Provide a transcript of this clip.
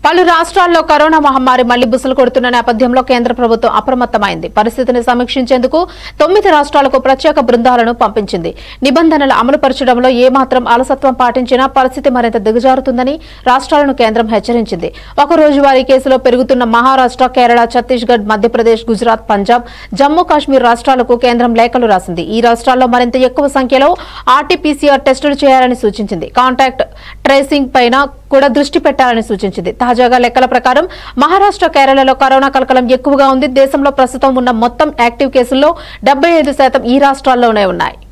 పలు రాష్ట్రాల్లో కరోనా మహమ్మారి మళ్లీ బుసలు కొడుతున్న నేపథ్యంలో కేంద్ర ప్రభుత్వం అప్రమత్తమైంది పరిస్థితిని సమీక్షించేందుకు తొమ్మిది రాష్ట్రాలకు ప్రత్యేక బృందాలను పంపించింది నిబంధనలు అమలు పరచడంలో ఏమాత్రం అలసత్వం పాటించినా పరిస్థితి మరింత దిగజారుతుందని రాష్ట్రాలను కేంద్రం హెచ్చరించింది ఒక రోజువారీ కేసులో పెరుగుతున్న మహారాష్ట్ర కేరళ ఛత్తీస్గఢ్ మధ్యప్రదేశ్ గుజరాత్ పంజాబ్ జమ్మూ కాశ్మీర్ రాష్ట్రాలకు కేంద్రం లేఖలు రాసింది ఈ రాష్ట్రాల్లో మరింత ఎక్కువ సంఖ్యలో ఆర్టీపీసీఆర్ టెస్టులు చేయాలని సూచించింది కాంటాక్ట్ ట్రేసింగ్ పైన కూడా దృష్టి పెట్టాలని సూచించింది తాజాగా లెక్కల ప్రకారం మహారాష్ట్ర కేరళలో కరోనా కలకలం ఎక్కువగా ఉంది దేశంలో ప్రస్తుతం ఉన్న మొత్తం యాక్టివ్ కేసుల్లో డెబ్బై శాతం ఈ రాష్ట్రాల్లోనే ఉన్నాయి